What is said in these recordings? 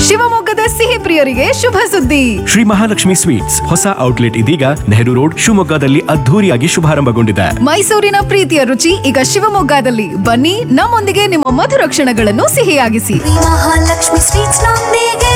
ಶಿವಮೊಗ್ಗದ ಸಿಹಿ ಪ್ರಿಯರಿಗೆ ಶುಭ ಸುದ್ದಿ ಶ್ರೀ ಮಹಾಲಕ್ಷ್ಮಿ ಸ್ವೀಟ್ಸ್ ಹೊಸ ಔಟ್ಲೆಟ್ ಇದೀಗ ನೆಹರು ರೋಡ್ ಶಿವಮೊಗ್ಗದಲ್ಲಿ ಅದ್ಧೂರಿಯಾಗಿ ಶುಭಾರಂಭಗೊಂಡಿದೆ ಮೈಸೂರಿನ ಪ್ರೀತಿಯ ರುಚಿ ಈಗ ಶಿವಮೊಗ್ಗದಲ್ಲಿ ಬನ್ನಿ ನಮ್ಮೊಂದಿಗೆ ನಿಮ್ಮ ಮಧುರ ಕ್ಷಣಗಳನ್ನು ಸಿಹಿಯಾಗಿಸಿ ಮಹಾಲಕ್ಷ್ಮಿ ಸ್ವೀಟ್ಸ್ ನೊಂದಿಗೆ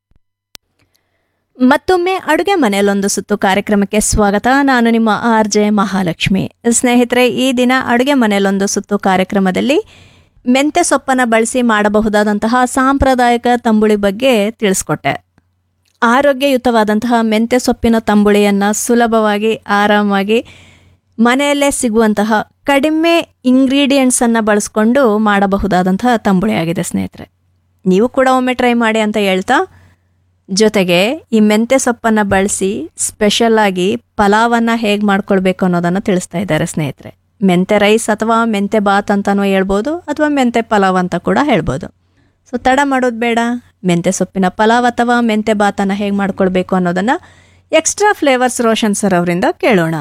ಮತ್ತೊಮ್ಮೆ ಅಡುಗೆ ಮನೆಯಲ್ಲೊಂದು ಸುತ್ತು ಕಾರ್ಯಕ್ರಮಕ್ಕೆ ಸ್ವಾಗತ ನಾನು ನಿಮ್ಮ ಆರ್ ಜೆ ಮಹಾಲಕ್ಷ್ಮಿ ಸ್ನೇಹಿತರೆ ಈ ದಿನ ಅಡುಗೆ ಮನೆಯಲ್ಲೊಂದು ಸುತ್ತು ಕಾರ್ಯಕ್ರಮದಲ್ಲಿ ಮೆಂತ್ಯ ಸೊಪ್ಪನ್ನು ಬಳಸಿ ಮಾಡಬಹುದಾದಂತಹ ಸಾಂಪ್ರದಾಯಿಕ ತಂಬುಳಿ ಬಗ್ಗೆ ತಿಳಿಸ್ಕೊಟ್ಟೆ ಆರೋಗ್ಯಯುತವಾದಂತಹ ಮೆಂತ್ಯ ಸೊಪ್ಪಿನ ತಂಬುಳಿಯನ್ನು ಸುಲಭವಾಗಿ ಆರಾಮಾಗಿ ಮನೆಯಲ್ಲೇ ಸಿಗುವಂತಹ ಕಡಿಮೆ ಇಂಗ್ರೀಡಿಯೆಂಟ್ಸನ್ನು ಬಳಸ್ಕೊಂಡು ಮಾಡಬಹುದಾದಂತಹ ತಂಬುಳಿಯಾಗಿದೆ ಸ್ನೇಹಿತರೆ ನೀವು ಕೂಡ ಒಮ್ಮೆ ಟ್ರೈ ಮಾಡಿ ಅಂತ ಹೇಳ್ತಾ ಜೊತೆಗೆ ಈ ಮೆಂತ್ಯ ಸೊಪ್ಪನ್ನು ಬಳಸಿ ಸ್ಪೆಷಲ್ಲಾಗಿ ಪಲಾವನ್ನು ಹೇಗೆ ಮಾಡ್ಕೊಳ್ಬೇಕು ಅನ್ನೋದನ್ನು ತಿಳಿಸ್ತಾ ಇದ್ದಾರೆ ಸ್ನೇಹಿತರೆ ಮೆಂತ್ಯ ರೈಸ್ ಅಥವಾ ಮೆಂತ್ಯ ಬಾತ್ ಅಂತಲೂ ಹೇಳ್ಬೋದು ಅಥವಾ ಮೆಂತ್ಯ ಪಲಾವ್ ಅಂತ ಕೂಡ ಹೇಳ್ಬೋದು ಸೊ ತಡ ಮಾಡೋದು ಬೇಡ ಮೆಂತ್ಯ ಸೊಪ್ಪಿನ ಪಲಾವ್ ಅಥವಾ ಮೆಂತ್ಯ ಬಾತನ್ನು ಹೇಗೆ ಮಾಡ್ಕೊಳ್ಬೇಕು ಅನ್ನೋದನ್ನು ಎಕ್ಸ್ಟ್ರಾ ಫ್ಲೇವರ್ಸ್ ರೋಷನ್ ಸರ್ ಅವರಿಂದ ಕೇಳೋಣ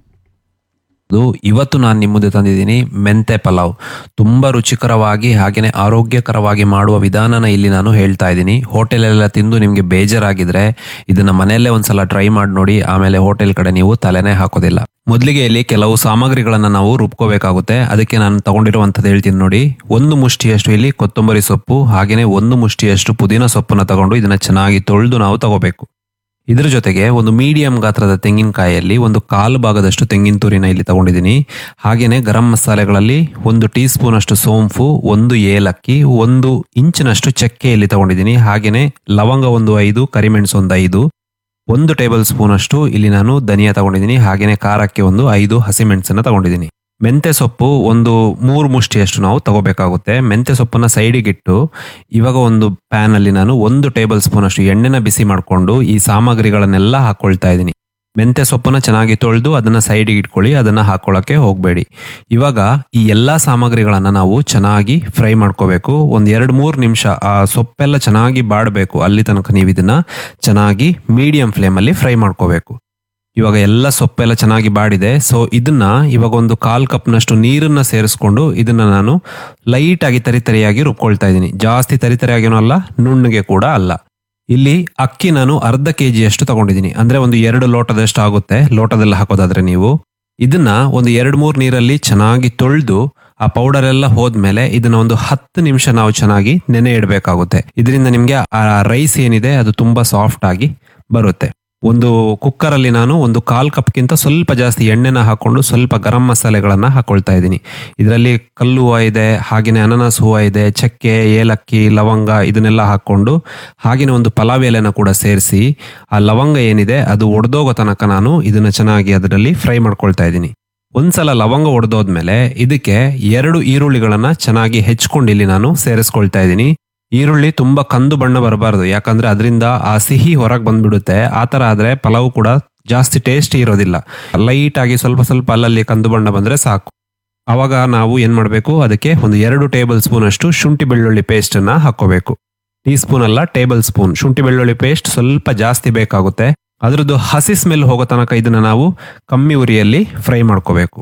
ಅದು ಇವತ್ತು ನಾನು ನಿಮ್ಮ ಮುಂದೆ ತಂದಿದ್ದೀನಿ ಮೆಂತೆ ಪಲಾವ್ ತುಂಬ ರುಚಿಕರವಾಗಿ ಹಾಗೆಯೇ ಆರೋಗ್ಯಕರವಾಗಿ ಮಾಡುವ ವಿಧಾನನ ಇಲ್ಲಿ ನಾನು ಹೇಳ್ತಾ ಇದ್ದೀನಿ ಹೋಟೆಲೆಲ್ಲ ತಿಂದು ನಿಮಗೆ ಬೇಜಾರಾಗಿದ್ರೆ ಇದನ್ನ ಮನೆಯಲ್ಲೇ ಒಂದ್ಸಲ ಟ್ರೈ ಮಾಡಿ ನೋಡಿ ಆಮೇಲೆ ಹೋಟೆಲ್ ಕಡೆ ನೀವು ತಲೆನೇ ಹಾಕೋದಿಲ್ಲ ಮೊದಲಿಗೆ ಇಲ್ಲಿ ಕೆಲವು ಸಾಮಗ್ರಿಗಳನ್ನ ನಾವು ರುಬ್ಕೋಬೇಕಾಗುತ್ತೆ ಅದಕ್ಕೆ ನಾನು ತಗೊಂಡಿರುವಂಥದ್ದು ಹೇಳ್ತೀನಿ ನೋಡಿ ಒಂದು ಮುಷ್ಟಿಯಷ್ಟು ಇಲ್ಲಿ ಕೊತ್ತಂಬರಿ ಸೊಪ್ಪು ಹಾಗೆಯೇ ಒಂದು ಮುಷ್ಟಿಯಷ್ಟು ಪುದೀನ ಸೊಪ್ಪನ್ನ ತಗೊಂಡು ಇದನ್ನ ಚೆನ್ನಾಗಿ ತೊಳೆದು ನಾವು ತಗೋಬೇಕು ಇದ್ರ ಜೊತೆಗೆ ಒಂದು ಮೀಡಿಯಂ ಗಾತ್ರದ ತೆಂಗಿನಕಾಯಿಯಲ್ಲಿ ಒಂದು ಕಾಲು ಭಾಗದಷ್ಟು ತೆಂಗಿನ ತುರಿನ ಇಲ್ಲಿ ತಗೊಂಡಿದ್ದೀನಿ ಹಾಗೇನೆ ಗರಂ ಮಸಾಲೆಗಳಲ್ಲಿ ಒಂದು ಟೀ ಸ್ಪೂನ್ ಅಷ್ಟು ಸೋಂಪು ಒಂದು ಏಲಕ್ಕಿ ಒಂದು ಇಂಚಿನಷ್ಟು ಚಕ್ಕೆ ಇಲ್ಲಿ ತಗೊಂಡಿದ್ದೀನಿ ಹಾಗೇನೆ ಲವಂಗ ಒಂದು ಐದು ಕರಿಮೆಣಸು ಒಂದು ಐದು ಒಂದು ಟೇಬಲ್ ಸ್ಪೂನ್ ಅಷ್ಟು ಇಲ್ಲಿ ನಾನು ಧನಿಯಾ ತಗೊಂಡಿದ್ದೀನಿ ಹಾಗೇನೆ ಖಾರಕ್ಕೆ ಒಂದು ಐದು ಹಸಿಮೆಣಸನ್ನ ತಗೊಂಡಿದ್ದೀನಿ ಮೆಂತೆ ಸೊಪ್ಪು ಒಂದು ಮೂರು ಮುಷ್ಟಿಯಷ್ಟು ನಾವು ತಗೋಬೇಕಾಗುತ್ತೆ ಮೆಂತೆ ಸೊಪ್ಪನ್ನ ಸೈಡಿಗಿಟ್ಟು ಇವಾಗ ಒಂದು ಪ್ಯಾನ್ ಅಲ್ಲಿ ನಾನು ಒಂದು ಟೇಬಲ್ ಸ್ಪೂನ್ ಅಷ್ಟು ಎಣ್ಣೆನ ಬಿಸಿ ಮಾಡಿಕೊಂಡು ಈ ಸಾಮಗ್ರಿಗಳನ್ನೆಲ್ಲ ಹಾಕೊಳ್ತಾ ಇದ್ದೀನಿ ಮೆಂತೆ ಸೊಪ್ಪನ್ನ ಚೆನ್ನಾಗಿ ತೊಳೆದು ಅದನ್ನ ಸೈಡಿಗೆ ಇಟ್ಕೊಳ್ಳಿ ಅದನ್ನ ಹಾಕೊಳ್ಳೋಕೆ ಹೋಗಬೇಡಿ ಇವಾಗ ಈ ಎಲ್ಲಾ ಸಾಮಗ್ರಿಗಳನ್ನ ನಾವು ಚೆನ್ನಾಗಿ ಫ್ರೈ ಮಾಡ್ಕೋಬೇಕು ಒಂದ್ ಎರಡು ಮೂರು ನಿಮಿಷ ಆ ಸೊಪ್ಪೆಲ್ಲ ಚೆನ್ನಾಗಿ ಬಾಡಬೇಕು ಅಲ್ಲಿ ತನಕ ನೀವು ಇದನ್ನ ಚೆನ್ನಾಗಿ ಮೀಡಿಯಂ ಫ್ಲೇಮಲ್ಲಿ ಫ್ರೈ ಮಾಡ್ಕೋಬೇಕು ಇವಾಗ ಎಲ್ಲ ಸೊಪ್ಪೆಲ್ಲ ಚೆನ್ನಾಗಿ ಬಾಡಿದೆ ಸೊ ಇದನ್ನ ಇವಾಗ ಒಂದು ಕಾಲ್ ಕಪ್ನಷ್ಟು ನೀರನ್ನ ಸೇರಿಸ್ಕೊಂಡು ಇದನ್ನ ನಾನು ಲೈಟ್ ಆಗಿ ತರಿತರಿಯಾಗಿ ರುಬ್ಕೊಳ್ತಾ ಇದ್ದೀನಿ ಜಾಸ್ತಿ ತರಿತರಿಯಾಗಿನೂ ಅಲ್ಲ ನುಣ್ಣಗೆ ಕೂಡ ಅಲ್ಲ ಇಲ್ಲಿ ಅಕ್ಕಿ ನಾನು ಅರ್ಧ ಕೆ ಅಷ್ಟು ತಗೊಂಡಿದ್ದೀನಿ ಅಂದ್ರೆ ಒಂದು ಎರಡು ಲೋಟದಷ್ಟು ಆಗುತ್ತೆ ಲೋಟದಲ್ಲಿ ಹಾಕೋದಾದ್ರೆ ನೀವು ಇದನ್ನ ಒಂದು ಎರಡು ಮೂರು ನೀರಲ್ಲಿ ಚೆನ್ನಾಗಿ ತೊಳೆದು ಆ ಪೌಡರ್ ಎಲ್ಲ ಹೋದ್ಮೇಲೆ ಇದನ್ನ ಒಂದು ಹತ್ತು ನಿಮಿಷ ನಾವು ಚೆನ್ನಾಗಿ ನೆನೆ ಇಡಬೇಕಾಗುತ್ತೆ ಇದರಿಂದ ನಿಮ್ಗೆ ಆ ರೈಸ್ ಏನಿದೆ ಅದು ತುಂಬಾ ಸಾಫ್ಟ್ ಆಗಿ ಬರುತ್ತೆ ಒಂದು ಕುಕ್ಕರ್ ಅಲ್ಲಿ ನಾನು ಒಂದು ಕಾಲ್ ಕಪ್ಗಿಂತ ಸ್ವಲ್ಪ ಜಾಸ್ತಿ ಎಣ್ಣೆನ ಹಾಕೊಂಡು ಸ್ವಲ್ಪ ಗರಂ ಮಸಾಲೆಗಳನ್ನ ಹಾಕೊಳ್ತಾ ಇದ್ದೀನಿ ಇದರಲ್ಲಿ ಕಲ್ಲು ಹೂವು ಇದೆ ಹಾಗೇನೆ ಅನಾನಸ್ ಹೂವು ಇದೆ ಚಕ್ಕೆ ಏಲಕ್ಕಿ ಲವಂಗ ಇದನ್ನೆಲ್ಲ ಹಾಕೊಂಡು ಹಾಗೇನೆ ಒಂದು ಪಲಾವ್ ಎಲೆನ ಕೂಡ ಸೇರಿಸಿ ಆ ಲವಂಗ ಏನಿದೆ ಅದು ಒಡೆದೋಗೋ ತನಕ ನಾನು ಇದನ್ನ ಚೆನ್ನಾಗಿ ಅದರಲ್ಲಿ ಫ್ರೈ ಮಾಡ್ಕೊಳ್ತಾ ಇದ್ದೀನಿ ಒಂದ್ಸಲ ಲವಂಗ ಒಡೆದೋದ್ಮೇಲೆ ಇದಕ್ಕೆ ಎರಡು ಈರುಳ್ಳಿಗಳನ್ನ ಚೆನ್ನಾಗಿ ಹೆಚ್ಕೊಂಡು ಇಲ್ಲಿ ನಾನು ಸೇರಿಸ್ಕೊಳ್ತಾ ಇದ್ದೀನಿ ಈರುಳ್ಳಿ ತುಂಬಾ ಕಂದು ಬಣ್ಣ ಬರಬಾರದು ಯಾಕಂದ್ರೆ ಅದರಿಂದ ಆ ಸಿಹಿ ಹೊರಗೆ ಬಂದ್ಬಿಡುತ್ತೆ ಆ ತರ ಆದ್ರೆ ಪಲಾವ್ ಕೂಡ ಜಾಸ್ತಿ ಟೇಸ್ಟಿ ಇರೋದಿಲ್ಲ ಲೈಟ್ ಆಗಿ ಸ್ವಲ್ಪ ಸ್ವಲ್ಪ ಅಲ್ಲಲ್ಲಿ ಕಂದು ಬಣ್ಣ ಬಂದ್ರೆ ಸಾಕು ಅವಾಗ ನಾವು ಏನ್ ಮಾಡಬೇಕು ಅದಕ್ಕೆ ಒಂದು ಎರಡು ಟೇಬಲ್ ಸ್ಪೂನ್ ಅಷ್ಟು ಶುಂಠಿ ಬೆಳ್ಳುಳ್ಳಿ ಪೇಸ್ಟ್ ಅನ್ನ ಹಾಕೋಬೇಕು ಟೀ ಸ್ಪೂನ್ ಅಲ್ಲ ಟೇಬಲ್ ಸ್ಪೂನ್ ಶುಂಠಿ ಬೆಳ್ಳುಳ್ಳಿ ಪೇಸ್ಟ್ ಸ್ವಲ್ಪ ಜಾಸ್ತಿ ಬೇಕಾಗುತ್ತೆ ಅದ್ರದ್ದು ಹಸಿ ಸ್ಮೆಲ್ ಹೋಗೋ ತನಕ ಇದನ್ನ ನಾವು ಕಮ್ಮಿ ಉರಿಯಲ್ಲಿ ಫ್ರೈ ಮಾಡ್ಕೋಬೇಕು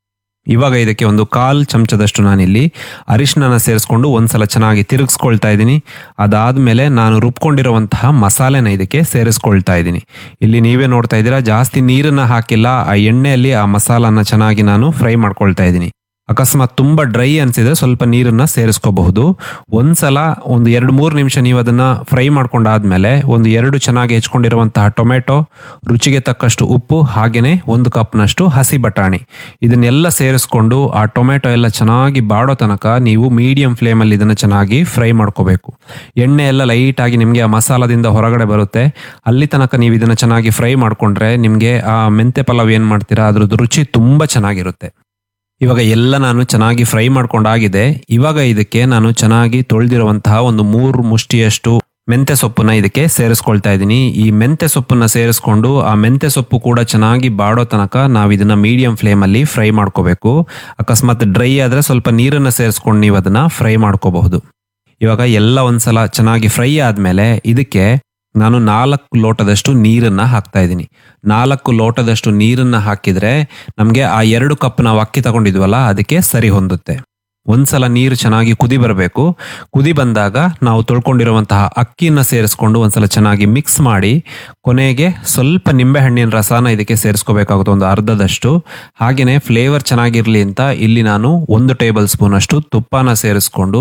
ಇವಾಗ ಇದಕ್ಕೆ ಒಂದು ಕಾಲ್ ಚಮಚದಷ್ಟು ನಾನಿಲ್ಲಿ ಅರಿಶಿನ ಸೇರಿಸ್ಕೊಂಡು ಒಂದ್ಸಲ ಚೆನ್ನಾಗಿ ತಿರುಗಿಸ್ಕೊಳ್ತಾ ಇದ್ದೀನಿ ಅದಾದ್ಮೇಲೆ ನಾನು ರುಬ್ಕೊಂಡಿರುವಂತಹ ಮಸಾಲೆನ ಇದಕ್ಕೆ ಸೇರಿಸ್ಕೊಳ್ತಾ ಇದ್ದೀನಿ ಇಲ್ಲಿ ನೀವೇ ನೋಡ್ತಾ ಇದ್ದೀರಾ ಜಾಸ್ತಿ ನೀರನ್ನ ಹಾಕಿಲ್ಲ ಆ ಎಣ್ಣೆಯಲ್ಲಿ ಆ ಮಸಾಲನ ಚೆನ್ನಾಗಿ ನಾನು ಫ್ರೈ ಮಾಡ್ಕೊಳ್ತಾ ಇದ್ದೀನಿ ಅಕಸ್ಮಾತ್ ತುಂಬಾ ಡ್ರೈ ಅನ್ಸಿದ್ರೆ ಸ್ವಲ್ಪ ನೀರನ್ನ ಸೇರಿಸ್ಕೋಬಹುದು ಒಂದ್ಸಲ ಒಂದು ಎರಡು ಮೂರು ನಿಮಿಷ ನೀವು ಅದನ್ನ ಫ್ರೈ ಮಾಡ್ಕೊಂಡಾದ್ಮೇಲೆ ಒಂದು ಎರಡು ಚೆನ್ನಾಗಿ ಹೆಚ್ಕೊಂಡಿರುವಂತಹ ಟೊಮೆಟೊ ರುಚಿಗೆ ತಕ್ಕಷ್ಟು ಉಪ್ಪು ಹಾಗೇನೆ ಒಂದು ಕಪ್ನಷ್ಟು ಹಸಿ ಬಟಾಣಿ ಇದನ್ನೆಲ್ಲ ಸೇರಿಸ್ಕೊಂಡು ಆ ಟೊಮೆಟೊ ಎಲ್ಲ ಚೆನ್ನಾಗಿ ಬಾಡೋ ತನಕ ನೀವು ಮೀಡಿಯಂ ಫ್ಲೇಮಲ್ಲಿ ಇದನ್ನ ಚೆನ್ನಾಗಿ ಫ್ರೈ ಮಾಡ್ಕೋಬೇಕು ಎಣ್ಣೆ ಎಲ್ಲ ಲೈಟ್ ಆಗಿ ನಿಮಗೆ ಆ ಮಸಾಲದಿಂದ ಹೊರಗಡೆ ಬರುತ್ತೆ ಅಲ್ಲಿ ತನಕ ನೀವು ಇದನ್ನ ಚೆನ್ನಾಗಿ ಫ್ರೈ ಮಾಡ್ಕೊಂಡ್ರೆ ನಿಮಗೆ ಆ ಮೆಂತೆ ಪಲಾವ್ ಏನ್ ಮಾಡ್ತೀರಾ ಅದ್ರದ್ದು ರುಚಿ ತುಂಬಾ ಚೆನ್ನಾಗಿರುತ್ತೆ ಇವಾಗ ಎಲ್ಲ ನಾನು ಚೆನ್ನಾಗಿ ಫ್ರೈ ಮಾಡ್ಕೊಂಡಾಗಿದೆ ಇವಾಗ ಇದಕ್ಕೆ ನಾನು ಚೆನ್ನಾಗಿ ತೊಳೆದಿರುವಂತಹ ಒಂದು ಮೂರು ಮುಷ್ಟಿಯಷ್ಟು ಮೆಂತೆ ಸೊಪ್ಪನ್ನ ಇದಕ್ಕೆ ಸೇರಿಸ್ಕೊಳ್ತಾ ಇದ್ದೀನಿ ಈ ಮೆಂತೆ ಸೊಪ್ಪನ್ನ ಸೇರಿಸ್ಕೊಂಡು ಆ ಮೆಂತೆ ಸೊಪ್ಪು ಕೂಡ ಚೆನ್ನಾಗಿ ಬಾಡೋ ತನಕ ನಾವು ಇದನ್ನ ಮೀಡಿಯಂ ಫ್ಲೇಮ್ ಅಲ್ಲಿ ಫ್ರೈ ಮಾಡ್ಕೋಬೇಕು ಅಕಸ್ಮಾತ್ ಡ್ರೈ ಆದ್ರೆ ಸ್ವಲ್ಪ ನೀರನ್ನ ಸೇರಿಸ್ಕೊಂಡು ನೀವು ಅದನ್ನ ಫ್ರೈ ಮಾಡ್ಕೋಬಹುದು ಇವಾಗ ಎಲ್ಲ ಒಂದ್ಸಲ ಚೆನ್ನಾಗಿ ಫ್ರೈ ಆದ್ಮೇಲೆ ಇದಕ್ಕೆ ನಾನು ನಾಲ್ಕು ಲೋಟದಷ್ಟು ನೀರನ್ನ ಹಾಕ್ತಾ ಇದ್ದೀನಿ ನಾಲ್ಕು ಲೋಟದಷ್ಟು ನೀರನ್ನ ಹಾಕಿದ್ರೆ ನಮಗೆ ಆ ಎರಡು ಕಪ್ ನಾವು ಅಕ್ಕಿ ತಗೊಂಡಿದ್ವಲ್ಲ ಅದಕ್ಕೆ ಸರಿ ಹೊಂದುತ್ತೆ ಒಂದ್ಸಲ ನೀರು ಚೆನ್ನಾಗಿ ಕುದಿ ಬರಬೇಕು ಕುದಿ ಬಂದಾಗ ನಾವು ತೊಳ್ಕೊಂಡಿರುವಂತಹ ಅಕ್ಕಿನ ಸೇರಿಸ್ಕೊಂಡು ಒಂದ್ಸಲ ಚೆನ್ನಾಗಿ ಮಿಕ್ಸ್ ಮಾಡಿ ಕೊನೆಗೆ ಸ್ವಲ್ಪ ನಿಂಬೆಹಣ್ಣಿನ ರಸನ ಇದಕ್ಕೆ ಸೇರಿಸ್ಕೋಬೇಕಾಗುತ್ತೆ ಒಂದು ಅರ್ಧದಷ್ಟು ಹಾಗೆಯೇ ಫ್ಲೇವರ್ ಚೆನ್ನಾಗಿರ್ಲಿ ಅಂತ ಇಲ್ಲಿ ನಾನು ಒಂದು ಟೇಬಲ್ ಸ್ಪೂನ್ ಅಷ್ಟು ತುಪ್ಪನ ಸೇರಿಸ್ಕೊಂಡು